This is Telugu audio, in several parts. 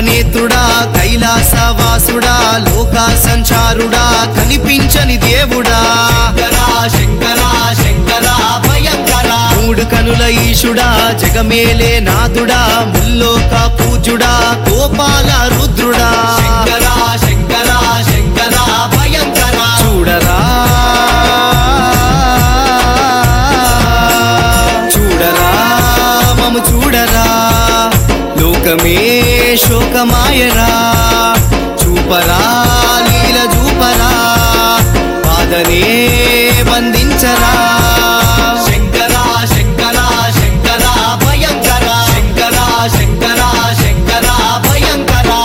లోకనేత్రుడా కైలాసవాసుడా లోక సంచారుడా కనిపించని దేవుడా శంకరా శంకరా శంకరా భయంకరా మూడు కనుల ఈశుడా జగమేలే నాథుడా ముల్లోక పూజుడా గోపాల రుద్రుడా శంకరా శంకరా శంకరా భయంకరా చూడరా చూడరా మము చూడరా లోకమే శోకమాయరా చూపరా లీల చూపరా బాధనే బంధించరా శంకరా శంకరా శంకరా భయంకరా శంకరా శంకరా శంకరా భయంకరా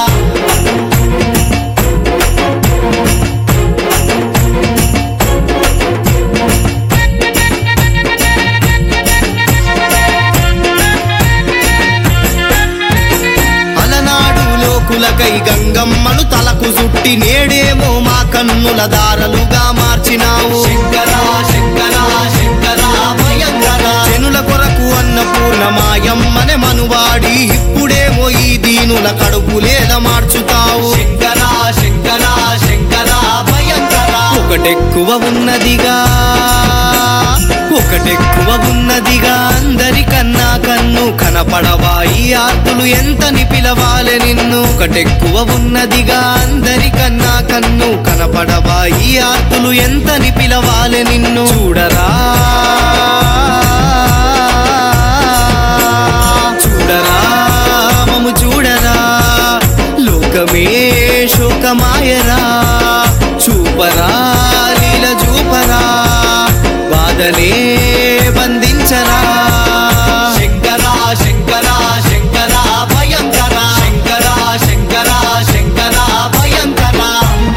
అలనాడు లోకులకై గంగమ్మను తలకు సుట్టి నేడేమో మా కన్నుల దారలుగా మార్చినావు శంకరా శంకరా శంకరా భయంకరా జనుల కొరకు అన్నపూర్ణ మాయమ్మనే మనువాడి ఇప్పుడేమో ఈ దీనుల కడుపులేల మార్చుతావు శంకరా శంకరా శంకరా భయంకరా ఒకటెక్కువ ఉన్నదిగా ఒకటెక్కువ ఉన్నదిగా అందరికన్నా కన్ను కనపడవా ఈ ఆర్తులు ఎంతని పిలవాలె నిన్ను ఒకటెక్కువ ఉన్నదిగా అందరికన్నా కన్ను కనపడవా ఈ ఆర్తులు ఎంతని పిలవాలె నిన్ను చూడరా చూడరా మము చూడరా లోకమే శోకమాయరా చూపరా లీల చూపరా బాధనే బంధించరా శంకరా శంకరా శంకరా భయంకరా శంకరా శంకరా శంకరా భయంకరా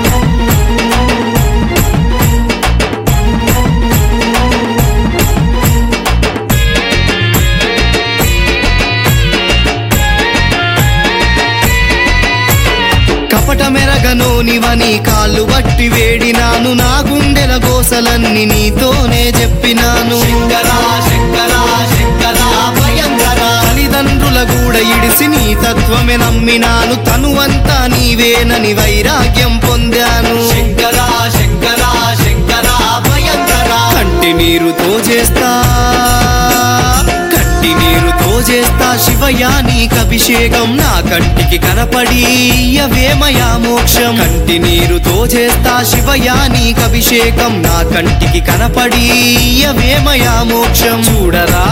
కపట మెరగనోనివని కాళ్ళు వట్టి వేడినాను నా గుండెల గోసలన్నీ నీతోనే చెప్పినాను శంకరా శంకరా శంకరా భయంకరా తల్లిదండ్రుల గూడ ఇడిసి నీ తత్వమే నమ్మినాను తనువంతా నీవేనని వైరాగ్యం పొందాను శంకరా శంకరా శంకరా భయంకరా కంటి నీరుతో చేస్తా కంటి నీరుతో చేస్తా శివయ్య నీకు అభిషేకం నా కంటికి కనపడి అవేమయా మోక్షం కంటి నీరుతో చేస్తా శివయ్య నీకు అభిషేకం నా కంటికి కనపడి అవేమయా మోక్షం చూడరా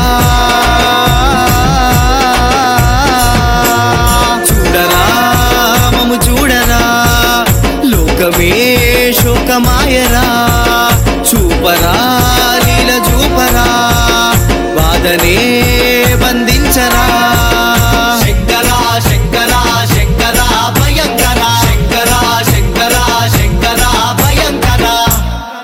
చూడరా మము చూడరా లోకమే శోకమాయరా చూపరా